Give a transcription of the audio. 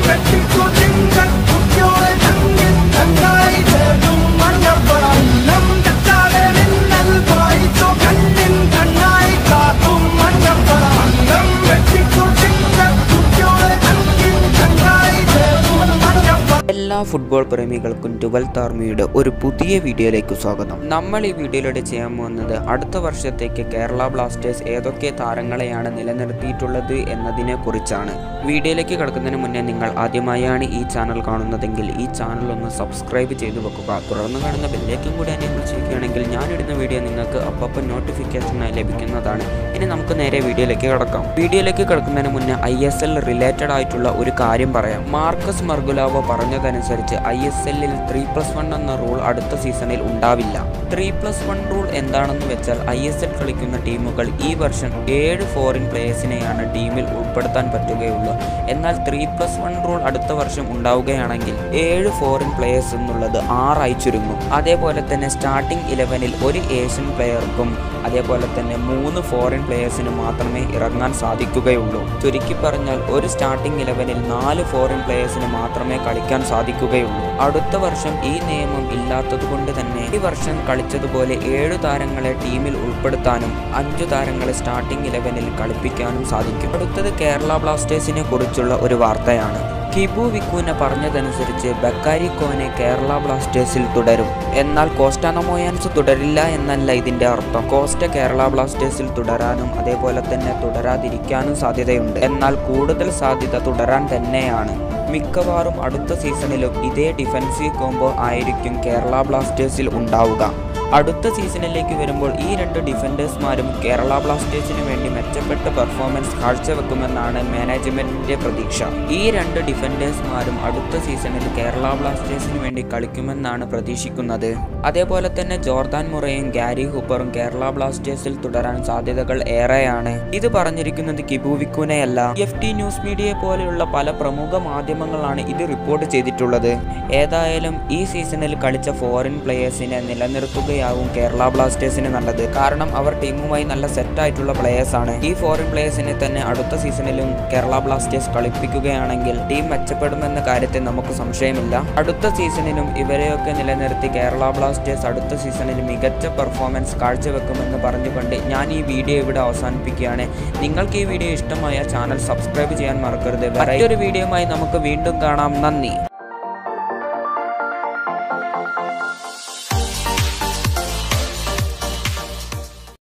വെട്ടിക്കു തിങ്കൾ കുട്ടിയോളെ തങ്ങിൻ തങ്ങായി ചേർന്നും മഞ്ഞപ്പടം നം തെറ്റാതെ മിന്നൽ പായിച്ചു കണ്ണിൻ കണ്ണായി കാത്തും മഞ്ഞപ്പടം നം വെട്ടിക്കു തിങ്കൾ കുട്ടിയോളെ തങ്ങിൻ തങ്ങായി ചേർന്നും മഞ്ഞപ്പടം എല്ലാ ഫുട്ബോൾ പ്രേമികൾക്കും ട്വൽത്ത് ആർമിയുടെ ഒരു പുതിയ വീഡിയോയിലേക്ക് സ്വാഗതം നമ്മൾ ഈ വീഡിയോയിലൂടെ ചെയ്യാൻ പോകുന്നത് അടുത്ത വർഷത്തേക്ക് കേരള ബ്ലാസ്റ്റേഴ്സ് ഏതൊക്കെ താരങ്ങളെയാണ് നിലനിർത്തിയിട്ടുള്ളത് എന്നതിനെ കുറിച്ചാണ് വീഡിയോയിലേക്ക് കിടക്കുന്നതിന് മുന്നേ നിങ്ങൾ ആദ്യമായാണ് ഈ ചാനൽ കാണുന്നതെങ്കിൽ ഈ ചാനൽ ഒന്ന് സബ്സ്ക്രൈബ് ചെയ്തു വെക്കുക തുടർന്ന് കാണുന്ന ബെല്ലേക്കും കൂടി എനേബിൾ ചെയ്യുകയാണെങ്കിൽ ഞാനിടുന്ന വീഡിയോ നിങ്ങൾക്ക് അപ്പം നോട്ടിഫിക്കേഷനായി ലഭിക്കുന്നതാണ് ഇനി നമുക്ക് നേരെ വീഡിയോയിലേക്ക് കിടക്കാം വീഡിയോയിലേക്ക് കിടക്കുന്നതിന് മുന്നേ ഐ എസ് എൽ റിലേറ്റഡ് ആയിട്ടുള്ള ഒരു കാര്യം പറയാം മാർക്കസ് മർഗുലാവോ പറഞ്ഞതനുസരിച്ച് ഐ എസ് എല്ലിൽ ത്രീ പ്ലസ് വൺ എന്ന റൂൾ അടുത്ത സീസണിൽ ഉണ്ടാവില്ല ത്രീ പ്ലസ് വൺ റൂൾ എന്താണെന്ന് വെച്ചാൽ ഐ എസ് എൽ കളിക്കുന്ന ടീമുകൾ ഈ വർഷം ഏഴ് ഫോറിൻ പ്ലേയേഴ്സിനെയാണ് ടീമിൽ ഉൾപ്പെടുത്താൻ പറ്റുകയുള്ളൂ എന്നാൽ ത്രീ പ്ലസ് വൺ റൂൾ അടുത്ത വർഷം ഉണ്ടാവുകയാണെങ്കിൽ ഏഴ് ഫോറിൻ പ്ലേയേഴ്സ് എന്നുള്ളത് ആറായി ചുരുങ്ങും അതേപോലെ തന്നെ സ്റ്റാർട്ടിംഗ് ഇലവനിൽ ഒരു ഏഷ്യൻ പ്ലെയർക്കും അതേപോലെ തന്നെ മൂന്ന് ഫോറിൻ പ്ലേയേഴ്സിന് മാത്രമേ ഇറങ്ങാൻ സാധിക്കുകയുള്ളൂ ചുരുക്കി പറഞ്ഞാൽ ഒരു സ്റ്റാർട്ടിംഗ് ഇലവനിൽ നാല് ഫോറിൻ പ്ലേയേഴ്സിന് മാത്രമേ കളിക്കാൻ സാധിക്കുകയുള്ളൂ അടുത്ത വർഷം ഈ നിയമം ഇല്ലാത്തത് കൊണ്ട് തന്നെ ഈ വർഷം കളിച്ചതുപോലെ ഏഴു താരങ്ങളെ ടീമിൽ ഉൾപ്പെടുത്താനും അഞ്ചു താരങ്ങളെ സ്റ്റാർട്ടിംഗ് ഇലവനിൽ കളിപ്പിക്കാനും സാധിക്കും അടുത്തത് കേരള ബ്ലാസ്റ്റേഴ്സിനെ കുറിച്ചുള്ള ഒരു വാർത്തയാണ് കിബു വിക്കുന പറഞ്ഞതനുസരിച്ച് ബക്കാരി കോനെ കേരള ബ്ലാസ്റ്റേഴ്സിൽ തുടരും എന്നാൽ കോസ്റ്റ നമോയാൻസ് തുടരില്ല എന്നല്ല ഇതിന്റെ അർത്ഥം കോസ്റ്റ കേരള ബ്ലാസ്റ്റേഴ്സിൽ തുടരാനും അതേപോലെ തന്നെ തുടരാതിരിക്കാനും സാധ്യതയുണ്ട് എന്നാൽ കൂടുതൽ സാധ്യത തുടരാൻ തന്നെയാണ് മിക്കവാറും അടുത്ത സീസണിലും ഇതേ ഡിഫൻസീവ് കോംബോ ആയിരിക്കും കേരള ബ്ലാസ്റ്റേഴ്സിൽ ഉണ്ടാവുക അടുത്ത സീസണിലേക്ക് വരുമ്പോൾ ഈ രണ്ട് ഡിഫൻഡേഴ്സ്മാരും കേരള ബ്ലാസ്റ്റേഴ്സിന് വേണ്ടി മെച്ചപ്പെട്ട പെർഫോമൻസ് കാഴ്ചവെക്കുമെന്നാണ് മാനേജ്മെന്റിന്റെ പ്രതീക്ഷ ഈ രണ്ട് ഡിഫൻഡേഴ്സ്മാരും അടുത്ത സീസണിൽ കേരള ബ്ലാസ്റ്റേഴ്സിന് വേണ്ടി കളിക്കുമെന്നാണ് പ്രതീക്ഷിക്കുന്നത് അതേപോലെ തന്നെ ജോർദാൻ മുറയും ഗാരി ഹൂപ്പറും കേരള ബ്ലാസ്റ്റേഴ്സിൽ തുടരാൻ സാധ്യതകൾ ഏറെയാണ് ഇത് പറഞ്ഞിരിക്കുന്നത് കിബു വിക്കുനയല്ല എഫ് ടി ന്യൂസ് മീഡിയ പോലെയുള്ള പല പ്രമുഖ മാധ്യമങ്ങളാണ് ഇത് റിപ്പോർട്ട് ചെയ്തിട്ടുള്ളത് ഏതായാലും ഈ സീസണിൽ കളിച്ച ഫോറിൻ പ്ലേയേഴ്സിനെ നിലനിർത്തുകയാവും കേരള ബ്ലാസ്റ്റേഴ്സിന് നല്ലത് കാരണം അവർ ടീമുമായി നല്ല സെറ്റ് ആയിട്ടുള്ള പ്ലേയേഴ്സ് ആണ് ഈ ഫോറിൻ പ്ലേയേഴ്സിനെ തന്നെ അടുത്ത സീസണിലും കേരള ബ്ലാസ്റ്റേഴ്സ് കളിപ്പിക്കുകയാണെങ്കിൽ ടീം മെച്ചപ്പെടുമെന്ന കാര്യത്തിൽ നമുക്ക് സംശയമില്ല അടുത്ത സീസണിലും ഇവരെയൊക്കെ നിലനിർത്തി കേരള ബ്ലാസ്റ്റേഴ്സ് അടുത്ത സീസണിൽ മികച്ച പെർഫോമൻസ് കാഴ്ചവെക്കുമെന്ന് പറഞ്ഞുകൊണ്ട് ഞാൻ ഈ വീഡിയോ ഇവിടെ അവസാനിപ്പിക്കുകയാണ് നിങ്ങൾക്ക് ഈ വീഡിയോ ഇഷ്ടമായ ചാനൽ സബ്സ്ക്രൈബ് ചെയ്യാൻ മറക്കരുത് മറ്റൊരു വീഡിയോയുമായി നമുക്ക് വീണ്ടും കാണാം നന്ദി